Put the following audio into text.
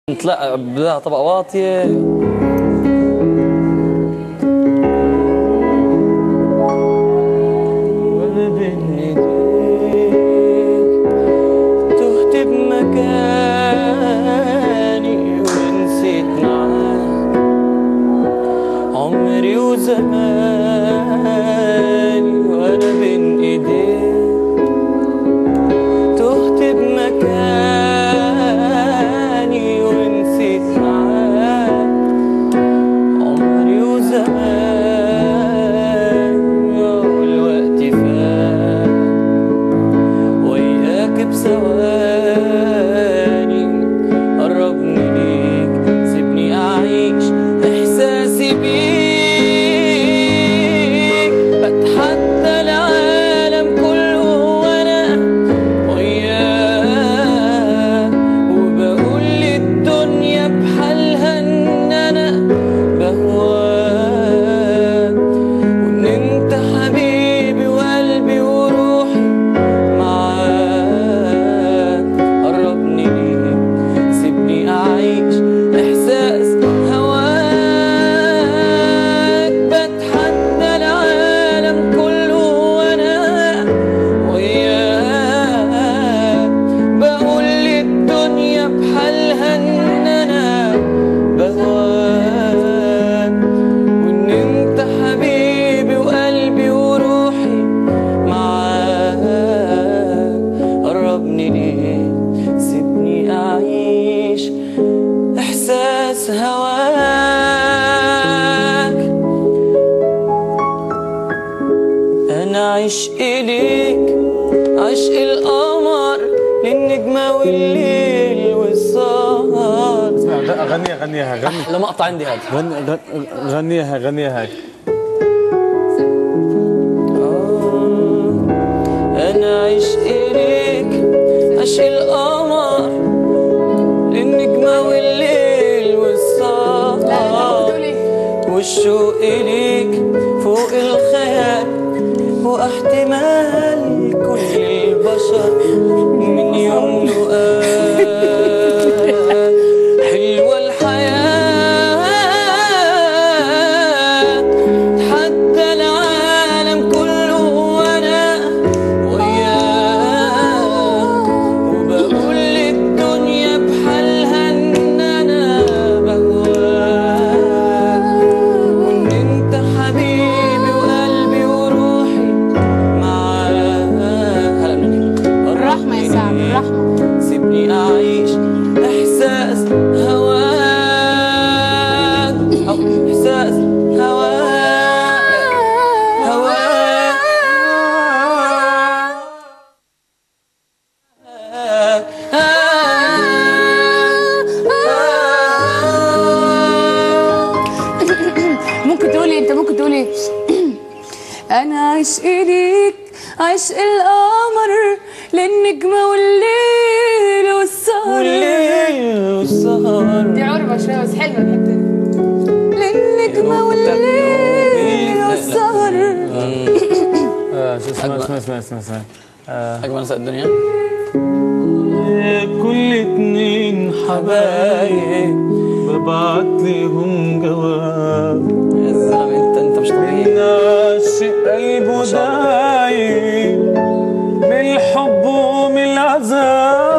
نطلع بدها طبقة واطية وانا بين ايديك تهت بمكاني ونسيت معاك عمري وزماني وانا بين ايديك تهت بمكاني ونسيت معاك عمري وزماني والوقت فات وياك بثواني قربني ليك سيبني أعيش إحساسي بيك بتحدى العالم كله وأنا وياك وبقول للدنيا بحالها إن أنا بهواك وإن أنت حبيبي وقلبي وروحي معاك قربني ليك سيبني أعيش إحساس هواك بتحدى العالم كله وأنا وياك بقول للدنيا بحالها إن أنا بهواك وإن أنت حبيبي وقلبي وروحي معاك قربني ليك سيبني أعيش إحساس هواك أنا عشقي ليك عشق القمر للنجمة والليل والسهر اسمع غ- غنيها غنيها غني أحلى مقطع عندي هذا غن- غن- غنيها غنيها هاي أنا عشقي ليك عشق القمر للنجمة والليل والسهر والشوق ليك فوق الخيال واحتمال كل البشر من يوم لقاك حلوة الحياة حتى العالم كله وأنا وياك وبقول للدنيا بحالها إن أنا بهواك وإن أنت حبيبي وقلبي وروحي معاك هلا منك الرحمة يا سعد الرحمة سيبني أعيش إحساس هواك أو إحساس هواك هواك ممكن تقولي انت ممكن تقولي انا عشقي ليك عشق القمر للنجمة والليل والسهر والليل والسهر دي عربة شوية بس حلوة الحتة دي للنجمة والليل والسهر آه، شو اسمها اسمها اسمها اسمها اسمها آه، أجمل نساء الدنيا كل اتنين حبايب ببعت لهم جواب يا زلمة أنت أنت مش طبيعي ناشئ قلبه دايب من الحب ومن العذاب